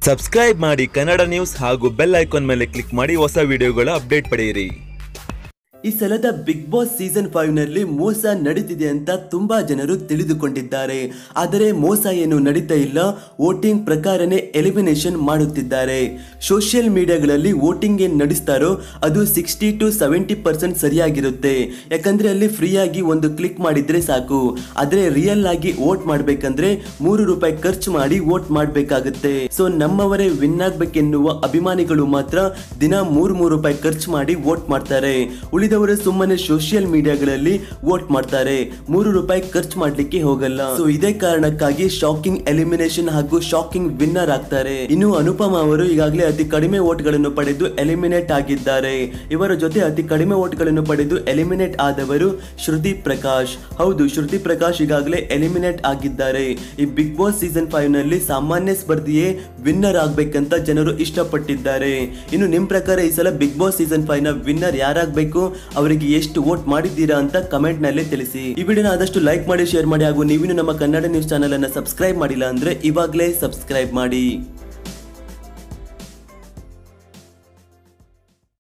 subscribe ಮಾಡಿ Kannada news ಹಾಗೂ bell icon ಮೇಲೆ ಕ್ಲಿಕ್ ಮಾಡಿ ಹೊಸ ವಿಡಿಯೋಗಳ ಅಪ್ಡೇಟ್ ಪಡೆಯಿರಿ ಈ ಸಲದ ಬಿಗ್ ಬಾಸ್ ಸೀಸನ್ ಫೈವ್ ನಲ್ಲಿ ಮೋಸ ನಡೀತಿದೆ ಅಂತ ತುಂಬಾ ಜನರು ತಿಳಿದುಕೊಂಡಿದ್ದಾರೆ ಆದರೆ ಮೋಸ ಏನು ನಡೀತಾ ಇಲ್ಲ ವೋಟಿಂಗ್ ಪ್ರಕಾರನೇ ಎಲಿಮಿನೇಷನ್ ಮಾಡುತ್ತಿದ್ದಾರೆ ಸೋಷಿಯಲ್ ಮೀಡಿಯಾಗಳಲ್ಲಿ ವೋಟಿಂಗ್ ಏನ್ ನಡೆಸ್ತಾರೋ ಅದು ಸಿಕ್ಸ್ಟಿ ಟು ಸೆವೆಂಟಿ ಪರ್ಸೆಂಟ್ ಸರಿಯಾಗಿರುತ್ತೆ ಯಾಕಂದ್ರೆ ಅಲ್ಲಿ ಫ್ರೀಯಾಗಿ ಒಂದು ಕ್ಲಿಕ್ ಮಾಡಿದ್ರೆ ಸಾಕು ಆದ್ರೆ ರಿಯಲ್ ಆಗಿ ವೋಟ್ ಮಾಡ್ಬೇಕಂದ್ರೆ ಮೂರು ರೂಪಾಯಿ ಖರ್ಚು ಮಾಡಿ ವೋಟ್ ಮಾಡ್ಬೇಕಾಗುತ್ತೆ ಸೊ ನಮ್ಮವರೇ ವಿನ್ ಆಗ್ಬೇಕೆನ್ನುವ ಅಭಿಮಾನಿಗಳು ಮಾತ್ರ ದಿನ ಮೂರು ಮೂರು ರೂಪಾಯಿ ಖರ್ಚು ಮಾಡಿ ವೋಟ್ ಮಾಡ್ತಾರೆ ಉಳಿದವರು ಸುಮ್ಮನೆ ಸೋಷಿಯಲ್ ಮೀಡಿಯಾಗಳಲ್ಲಿ ವೋಟ್ ಮಾಡ್ತಾರೆ ಮೂರು ರೂಪಾಯಿ ಖರ್ಚು ಮಾಡ್ಲಿಕ್ಕೆ ಹೋಗಲ್ಲ ಸೊ ಇದೇ ಕಾರಣಕ್ಕಾಗಿ ಶಾಕಿಂಗ್ ಎಲಿಮಿನೇಷನ್ ಹಾಗೂ ಶಾಕಿಂಗ್ ವಿನ್ನರ್ ಆಗ್ತಾರೆ ಇನ್ನು ಅನುಪಮ ಅವರು ಈಗಾಗಲೇ ಅತಿ ಕಡಿಮೆ ವೋಟ್ಗಳನ್ನು ಪಡೆದು ಎಲಿಮಿನೇಟ್ ಆಗಿದ್ದಾರೆ ಇವರ ಜೊತೆ ಅತಿ ಕಡಿಮೆ ವೋಟ್ಗಳನ್ನು ಪಡೆದು ಎಲಿಮಿನೇಟ್ ಆದವರು ಶ್ರುತಿ ಪ್ರಕಾಶ್ ಹೌದು ಶ್ರುತಿ ಪ್ರಕಾಶ್ ಈಗಾಗಲೇ ಎಲಿಮಿನೇಟ್ ಆಗಿದ್ದಾರೆ ಈ ಬಿಗ್ ಬಾಸ್ ಸೀಸನ್ ಫೈವ್ ನಲ್ಲಿ ಸಾಮಾನ್ಯ ಸ್ಪರ್ಧಿಯೇ ವಿನ್ನರ್ ಆಗ್ಬೇಕಂತ ಜನರು ಇಷ್ಟಪಟ್ಟಿದ್ದಾರೆ ಇನ್ನು ನಿಮ್ ಪ್ರಕಾರ ಈ ಸಲ ಬಿಗ್ ಬಾಸ್ ಸೀಸನ್ ಫೈವ್ ನ ವಿನ್ನರ್ ಯಾರಾಗಬೇಕು ಅವರಿಗೆ ಎಷ್ಟು ವೋಟ್ ಮಾಡಿದ್ದೀರಾ ಅಂತ ಕಮೆಂಟ್ ನಲ್ಲಿ ತಿಳಿಸಿ ಈ ವಿಡಿಯೋನ ಆದಷ್ಟು ಲೈಕ್ ಮಾಡಿ ಶೇರ್ ಮಾಡಿ ಹಾಗೂ ನೀವಿನ್ನು ನಮ್ಮ ಕನ್ನಡ ನ್ಯೂಸ್ ಚಾನೆಲ್ ಅನ್ನ ಸಬ್ಸ್ಕ್ರೈಬ್ ಮಾಡಿಲ್ಲ ಅಂದ್ರೆ ಇವಾಗಲೇ ಸಬ್ಸ್ಕ್ರೈಬ್ ಮಾಡಿ